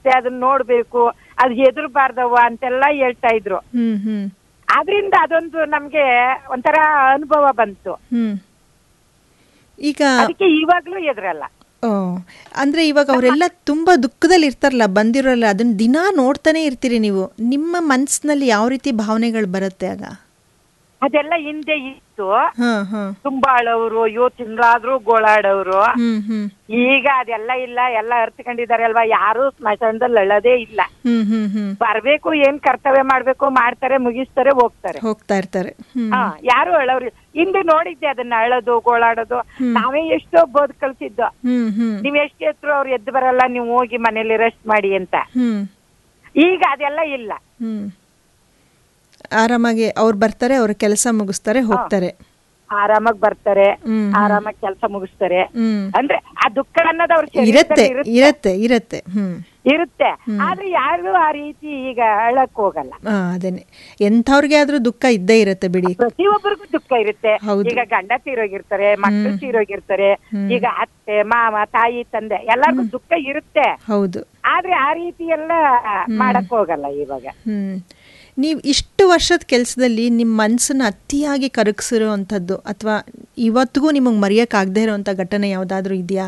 ಬರುತ್ತೆ ಅದನ್ನ ನೋಡ್ಬೇಕು ಅದು ಹೆದರ್ಬಾರ್ದವ ಅಂತೆಲ್ಲ ಹೇಳ್ತಾ ಇದ್ರು ಹ್ಮ್ ಹ್ಮ್ ಆದ್ರಿಂದ ಅದೊಂದು ನಮ್ಗೆ ಒಂಥರ ಅನುಭವ ಬಂತು ಹ್ಮ್ ಈಗ ಅದಕ್ಕೆ ಇವಾಗ್ಲೂ ಎದುರಲ್ಲ ಓ ಅಂದ್ರೆ ಇವಾಗ ಅವರೆಲ್ಲ ತುಂಬಾ ದುಃಖದಲ್ಲಿ ಇರ್ತಾರಲ್ಲ ಬಂದಿರೋಲ್ಲ ಅದನ್ನ ದಿನಾ ನೋಡ್ತಾನೆ ಇರ್ತೀರಿ ನೀವು ನಿಮ್ಮ ಮನ್ಸಿನಲ್ಲಿ ಯಾವ ರೀತಿ ಭಾವನೆಗಳು ಬರುತ್ತೆ ಆಗ ಅದೆಲ್ಲ ಹಿಂದೆ ಇತ್ತು ಹಾ ಹಾ ತುಂಬಾ ಅಳವ್ರು ಅಯ್ಯೋ ತಿಂಗಳಾದ್ರೂ ಗೋಳಾಡೋರು ಹ್ಮ್ ಹ್ಮ್ ಈಗ ಅದೆಲ್ಲ ಇಲ್ಲ ಎಲ್ಲ ಅರ್ತ್ಕೊಂಡಿದ್ದಾರೆ ಅಲ್ವಾ ಯಾರು ಸ್ಮಶಾನದಲ್ಲಿ ಅಳ್ಳೋದೇ ಇಲ್ಲ ಹ್ಮ್ ಹ್ಮ್ ಹ್ಮ್ ಬರ್ಬೇಕು ಏನ್ ಕರ್ತವ್ಯ ಮಾಡ್ಬೇಕು ಮಾಡ್ತಾರೆ ಮುಗಿಸ್ತಾರೆ ಹೋಗ್ತಾರೆ ಹೋಗ್ತಾ ಇರ್ತಾರೆ ಹ್ಮ್ ಹಾ ಯಾರು ಅಳವ್ರಿ ಹಿಂದೆ ನೋಡಿದ್ದೆ ಅದನ್ನ ಅಳೋದು ಗೋಳಾಡೋದು ನಾವೇ ಎಷ್ಟೋ ಬೋದ್ ಕಲ್ಸಿದ್ದು ಹ್ಮ್ ಹ್ಮ್ ನೀವ್ ಎಷ್ಟು ಎತ್ರು ಅವ್ರು ಎದ್ದು ಬರಲ್ಲ ನೀವು ಹೋಗಿ ಮನೇಲಿ ರೆಸ್ಟ್ ಮಾಡಿ ಅಂತ ಹ್ಮ್ ಈಗ ಅದೆಲ್ಲ ಇಲ್ಲ ಹ್ಮ್ ಆರಾಮಾಗಿ ಅವ್ರು ಬರ್ತಾರೆ ಅವ್ರ ಕೆಲಸ ಮುಗಿಸ್ತಾರೆ ಹೋಗ್ತಾರೆ ಆರಾಮಾಗಿ ಬರ್ತಾರೆ ಹ್ಮ್ ಆರಾಮಾಗಿ ಕೆಲಸ ಮುಗಿಸ್ತಾರೆ ಹ್ಮ್ ಅಂದ್ರೆ ಆ ದುಃಖ ಅನ್ನೋದು ಅವ್ರ ಇರತ್ತೆ ಶರೀರದಲ್ಲಿ ಇರತ್ತೆ ಇರತ್ತೆ ಹ್ಮ್ ಇರುತ್ತೆ ಆದ್ರೆ ಯಾರು ಆ ರೀತಿ ಈಗ ಅಳಕ್ ಹೋಗಲ್ಲ ಆ, ಅದೇನೆ ಎಂಥವ್ರಿಗೆ ಆದ್ರೂ ದುಃಖ ಇದ್ದೇ ಇರತ್ತೆ ಬಿಡಿ ಪ್ರತಿಯೊಬ್ಬರಿಗೂ ದುಃಖ ಇರುತ್ತೆ ಹೌದು. ಈಗ ಗಂಡ ತೀರೋಗಿರ್ತಾರೆ ಮಕ್ಕಳು ತೀರೋಗಿರ್ತಾರೆ ಈಗ ಅತ್ತೆ ಮಾಮ ತಾಯಿ ತಂದೆ ಎಲ್ಲರಿಗೂ ದುಃಖ ಇರುತ್ತೆ ಹೌದು ಆದ್ರೆ ಆ ರೀತಿ ಎಲ್ಲ ಮಾಡಕ್ ಹೋಗಲ್ಲ ಇವಾಗ ಹ್ಮ್ ನೀವು ಇಷ್ಟು ವರ್ಷದ ಕೆಲಸದಲ್ಲಿ ನಿಮ್ಮ ಮನಸ್ಸನ್ನ ಅತಿಯಾಗಿ ಕರಗಿಸಿರುವಂಥದ್ದು ಅಥವಾ ಇವತ್ತಿಗೂ ನಿಮಗೆ ಮರೆಯೋಕ್ಕಾಗದೇ ಇರೋವಂಥ ಘಟನೆ ಯಾವುದಾದ್ರೂ ಇದೆಯಾ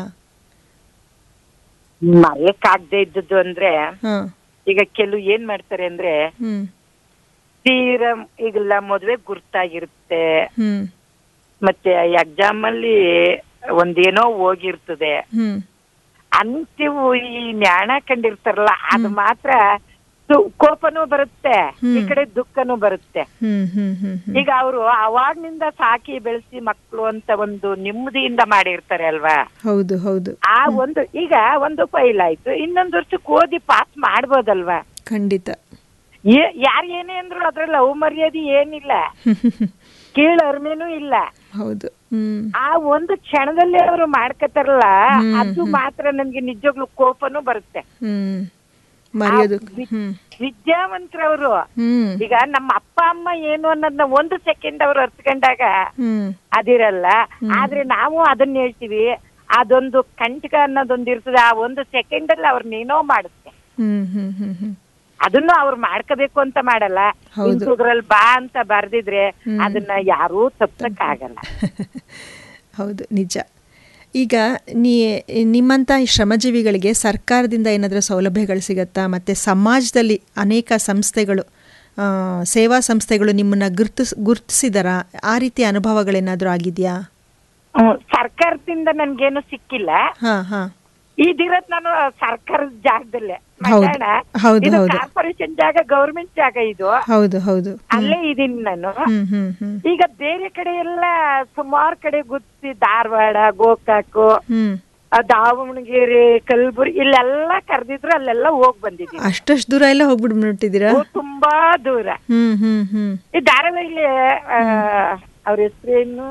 ಮರೆಯಕ್ಕಾಗ್ದೇ ಇದ್ದದ್ದು ಅಂದ್ರೆ ಹಾಂ ಈಗ ಕೆಲವು ಏನ್ ಮಾಡ್ತಾರೆ ಅಂದ್ರೆ ಹ್ಞೂ ತೀರಾ ಈಗೆಲ್ಲ ಮದ್ವೆ ಗುರ್ತಾಗಿರುತ್ತೆ ಹ್ಞೂ ಮತ್ತೆ ಎಕ್ಸಾಮ್ ಅಲ್ಲಿ ಒಂದೇನೋ ಹೋಗಿರ್ತದೆ ಹ್ಞೂ ಅಂತಿವು ಈ ನ್ಯಾಣ ಕಂಡಿರ್ತಾರಲ್ಲ ಅದು ಮಾತ್ರ ದು- ಕೋಪನೂ ಬರುತ್ತೆ ಈ ಕಡೆ ದುಃಖನೂ ಬರುತ್ತೆ ಹ್ಞೂ ಹ್ಞೂ ಹ್ಞೂ ಹ್ಞೂ ಈಗ ಅವರು ಅವಾಗ್ನಿಂದ ಸಾಕಿ ಬೆಳೆಸಿ ಮಕ್ಕಳು ಅಂತ ಒಂದು ನೆಮ್ಮದಿಯಿಂದ ಮಾಡಿರ್ತಾರೆ ಅಲ್ವಾ ಹೌದು ಹೌದು ಆ ಒಂದು ಈಗ ಒಂದು ಫೈಲ್ ಆಯ್ತು ಇನ್ನೊಂದು ವರ್ಷಕ್ಕೆ ಓದಿ ಪಾಸ್ ಮಾಡ್ಬೋದಲ್ವಾ ಖಂಡಿತ ಏ- ಯಾರ್ ಏನೇ ಅಂದ್ರು ಅದ್ರಲ್ಲಿ ಲವ್ ಮರ್ಯಾದೆ ಏನಿಲ್ಲ ಕೀಳ್ ಅರ್ಮೇನೂ ಇಲ್ಲ ಹೌದು ಹ್ಮ್ ಆ ಒಂದು ಕ್ಷಣದಲ್ಲಿ ಅವರು ಮಾಡ್ಕತಾರಲ್ಲ ಅದು ಮಾತ್ರ ನನ್ಗೆ ನಿಜವಾಗ್ಲೂ ಕೋಪನೂ ಬರುತ್ತೆ ಹ್ಮ್ ಮರೆಯೋದು ಹ್ಮ್ ವಿದ್ಯಾವಂತರವರು ಹ್ಮ್ ಈಗ ನಮ್ಮ ಅಪ್ಪ ಅಮ್ಮ ಏನು ಅನ್ನೋದನ್ನ ಒಂದು ಸೆಕೆಂಡ್ ಅವ್ರು ಅರ್ತ್ಕೊಂಡಾಗ ಹ್ಮ್ ಅದಿರಲ್ಲ ಆದ್ರೆ ನಾವು ಅದನ್ನ ಹೇಳ್ತೀವಿ ಅದೊಂದು ಕಂಟಕ ಅನ್ನೋದೊಂದು ಇರ್ತದೆ ಆ ಒಂದು ಸೆಕೆಂಡ್ ಅಲ್ಲಿ ಅವ್ರನ್ನೇನೋ ಮಾಡುತ್ತೆ ಹ್ಮ್ ಹ್ಮ್ ಹ್ಮ್ ಹ್ಮ್ ಅದನ್ನು ಅವ್ರು ಮಾಡ್ಕೋಬೇಕು ಅಂತ ಮಾಡಲ್ಲ ಹೌದು. ಇಂಥದ್ರಲ್ಲಿ ಬಾ ಅಂತ ಬರ್ದಿದ್ರೆ ಅದನ್ನ ಯಾರೂ ತಪ್ಸಕ್ ಆಗಲ್ಲ ಹೌದು ನಿಜ ಈಗ ನೀ ನಿಮ್ಮಂಥ ಈ ಶ್ರಮಜೀವಿಗಳಿಗೆ ಸರ್ಕಾರದಿಂದ ಏನಾದರೂ ಸೌಲಭ್ಯಗಳು ಸಿಗತ್ತಾ ಮತ್ತು ಸಮಾಜದಲ್ಲಿ ಅನೇಕ ಸಂಸ್ಥೆಗಳು ಆ, ಸೇವಾ ಸಂಸ್ಥೆಗಳು ನಿಮ್ಮನ್ನು ಗುರ್ತಿಸ್ ಗುರ್ತಿಸಿದಾರಾ ಆ ರೀತಿ ಅನುಭವಗಳೇನಾದರೂ ಆಗಿದೆಯಾ ಹ್ಮ್, ಸರ್ಕಾರದಿಂದ ನನ್ಗೇನು ಸಿಕ್ಕಿಲ್ಲ ಹಾಂ ಹಾಂ ಇದಿರೋದ್ ನಾನು ಸರ್ಕಾರದ ಜಾಗದಲ್ಲೇ ಹೌದು. ಮಧ್ಯಾಹ್ನ ಹೌದು, ಇದು ಹೌದು. ಕಾರ್ಪೊರೇಷನ್ ಜಾಗ ಗವರ್ಮೆಂಟ್ ಜಾಗ ಇದು ಹೌದು ಹೌದು ಅಲ್ಲೇ ಇದೀನಿ ನಾನು ಹ್ಮ್ ಹ್ಮ್ ಹ್ಮ್ ಈಗ ಬೇರೆ ಕಡೆ ಎಲ್ಲ ಸುಮಾರು ಕಡೆ ಗುತ್ತಿ ಧಾರವಾಡ ಗೋಕಾಕು ಹ್ಮ್ ಆ ದಾವಣಗೆರೆ ಕಲಬುರ್ಗಿ ಇಲ್ಲೆಲ್ಲ ಕರೆದಿದ್ರು ಅಲ್ಲೆಲ್ಲ ಹೋಗ್ ಬಂದಿದ್ದೀನಿ ಅಷ್ಟಷ್ಟು ದೂರ ಎಲ್ಲ ಹೋಗ್ಬಿಡ್ಬಿಟ್ಟಿದ್ದೀರಾ ಓ, ತುಂಬಾ ದೂರ ಹ್ಮ್ ಹ್ಮ್ ಹ್ಮ್ ಈ ಧಾರಾವಾಹಿಲಿ ಅವ್ರ ಹೆಸರೇನು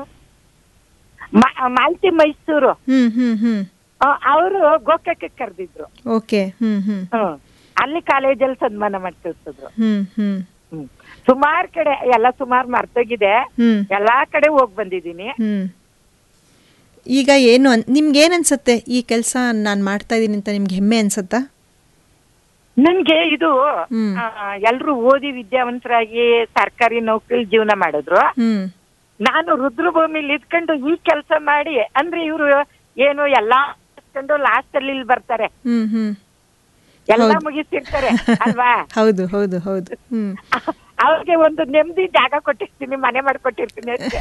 ಮಾಲ್ತಿ ಮೈಸೂರು ಹ್ಮ್ ಹ್ಮ್ ಹ್ಮ್ ಅವರು ಗೋಕಾಕಕ್ಕೆ ಕರೆದಿದ್ರು ಓಕೆ ಹ್ಮ್ ಹ್ಮ್ ಹ್ಮ್ ಅಲ್ಲಿ ಕಾಲೇಜಲ್ಲಿ ಸನ್ಮಾನ ಮಾಡ್ತಿರ್ತಿದ್ರು ಹ್ಮ್ ಹ್ಮ್ ಹ್ಮ್ ಸುಮಾರ್ ಕಡೆ ಎಲ್ಲ ಸುಮಾರು ಮರ್ತೋಗಿದೆ ಹ್ಮ್ ಎಲ್ಲಾ ಕಡೆ ಹೋಗ್ ಬಂದಿದ್ದೀನಿ ಹ್ಮ್ ಈಗ ಏನು ಅನ್ ನಿಮ್ಗೆ ಏನು ಅನ್ಸುತ್ತೆ ಈ ಕೆಲಸ ನಾನು ಮಾಡ್ತಾ ಇದ್ದೀನಿ ಅಂತ ನಿಮ್ಗೆ ಹೆಮ್ಮೆ ಅನ್ಸತ್ತಾ ನನ್ಗೆ ಇದು ಹ್ಮ್. ಎಲ್ರು ಓದಿ ವಿದ್ಯಾವಂತರಾಗಿ ಸರ್ಕಾರಿ ನೌಕರಿ ಜೀವನ ಮಾಡಿದ್ರು ಹ್ಮ್ ನಾನು ರುದ್ರಭೂಮಿಲಿ ಇದ್ಕೊಂಡು ಈ ಕೆಲಸ ಮಾಡಿ ಅಂದ್ರೆ ಇವ್ರು ಏನು ಎಲ್ಲಾ ಇಟ್ಕೊಂಡು ಲಾಸ್ಟ್ ಅಲ್ಲಿ ಇಲ್ಲಿ ಬರ್ತಾರೆ ಹ್ಮ್ ಹ್ಮ್ ಎಲ್ಲ ಹೌದು. ಮುಗಿಸಿರ್ತಾರೆ ಅಲ್ವಾ ಹೌದು ಹೌದು ಹೌದು ಹ್ಮ್ ಅವ್ರಿಗೆ ಒಂದು ನೆಮ್ಮದಿ ಜಾಗ ಕೊಟ್ಟಿರ್ತೀನಿ ಮನೆ ಮಾಡ್ಕೊಟ್ಟಿರ್ತೀನಿ ಅಷ್ಟೇ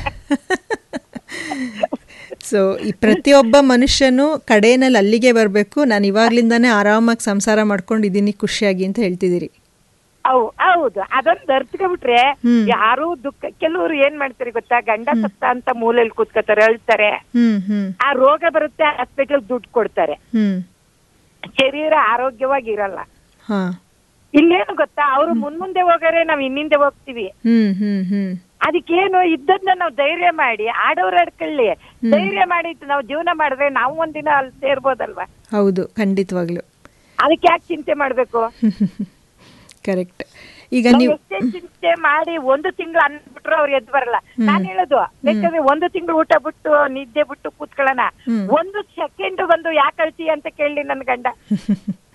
ಸೊ ಈ ಪ್ರತಿಯೊಬ್ಬ ಮನುಷ್ಯನು ಕಡೆಯಲ್ಲಿ ಅಲ್ಲಿಗೆ ಬರಬೇಕು ನಾನು ಇವಾಗ್ಲಿಂದಾನೇ ಆರಾಮಾಗಿ ಸಂಸಾರ ಮಾಡ್ಕೊಂಡಿದ್ದೀನಿ ಖುಷಿಯಾಗಿ ಅಂತ ಹೇಳ್ತಿದ್ದೀರಿ ಹೌ ಹೌದು ಅದೊಂದು ಅರ್ತ್ಕೊಂಡ್ಬಿಟ್ರೆ ಹ್ಮ್. ಯಾರು ದುಃಖ ಕೆಲವರು ಏನ್ ಮಾಡ್ತಾರೆ ಗೊತ್ತಾ ಗಂಡ ಸತ್ತ ಅಂತ ಮೂಲೆಯಲ್ಲಿ ಕೂತ್ಕೋತಾರೆ ಅಳ್ತಾರೆ ಹ್ಮ್ ಹ್ಮ್ ಆ ರೋಗ ಬರುತ್ತೆ ಹಾಸ್ಪಿಟಲ್ ದುಡ್ಡು ಕೊಡ್ತಾರೆ ಹ್ಮ್ ಶರೀರ ಆರೋಗ್ಯವಾಗಿ ಇರಲ್ಲ ಹಾ ಇಲ್ಲೇನು ಗೊತ್ತಾ ಅವ್ರು ಮುಂದೆ ಹೋಗಾರೆ ನಾವ್ ಹಿಂದಿಂದೆ ಹೋಗ್ತೀವಿ ಹ್ಮ್ ಹ್ಮ್ ಹ್ಮ್ ಅದಕ್ಕೇನು ಇದ್ದದ್ನ ನಾವು ಧೈರ್ಯ ಮಾಡಿ ಆಡೋರ್ ಆಡ್ಕೊಳ್ಳಿ ಧೈರ್ಯ ಮಾಡಿ ನಾವು ಜೀವನ ಮಾಡಿದ್ರೆ ನಾವು ಒಂದಿನ ಅಲ್ಲಿ ಸೇರ್ಬೋದಲ್ವಾ ಹೌದು ಖಂಡಿತವಾಗ್ಲು ಅದಕ್ಕೆ ಯಾಕೆ ಚಿಂತೆ ಮಾಡ್ಬೇಕು ಕರೆಕ್ಟ್ ಈಗ ನಾವ್ ನೀವು ಎಷ್ಟೇ ಚಿಂತೆ ಮಾಡಿ ಒಂದು ತಿಂಗಳು ಅನ್ಬಿಟ್ರು ಅವ್ರು ಎದ್ದು ಬರಲ್ಲ ನಾನ್ ಹೇಳೋದು ಬೇಕಾದ್ರೆ ಒಂದು ತಿಂಗಳು ಊಟ ಬಿಟ್ಟು ನಿದ್ದೆ ಬಿಟ್ಟು ಕೂತ್ಕೊಳ್ಳೋಣ ಹ್ಮ್. ಒಂದು ಸೆಕೆಂಡ್ ಬಂದು ಯಾಕೆ ಅಳ್ತೀಯ ಅಂತ ಕೇಳಿ ನನ್ ಗಂಡ